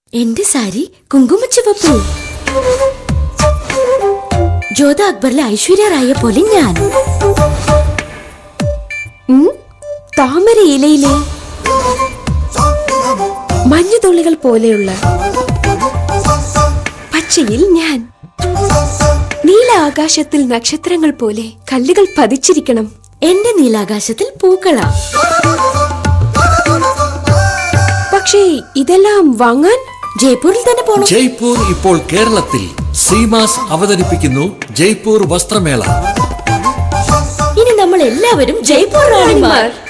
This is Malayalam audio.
എന്റെ സാരി കുങ്കുമച്ചുവപ്പു ജോധ അക്ബറിലെ ഐശ്വര്യ റായെ പോലെ ഞാൻ ഉം, താമര ഇലയിലെ മഞ്ഞുതുള്ളികൾ പോലെയുള്ള പച്ചയിൽ ഞാൻ നീല ആകാശത്തിൽ നക്ഷത്രങ്ങൾ പോലെ കല്ലുകൾ പതിച്ചിരിക്കണം എന്റെ നീലാകാശത്തിൽ പൂക്കളാ പക്ഷേ ഇതെല്ലാം വാങ്ങാൻ ജയ്പൂരിൽ തന്നെ പോണം ജയ്പൂർ ഇപ്പോൾ കേരളത്തിൽ സീമാസ് അവതരിപ്പിക്കുന്നു ജയ്പൂർ വസ്ത്രമേള ഇനി നമ്മൾ എല്ലാവരും ജയ്പൂർ റാണിമാർ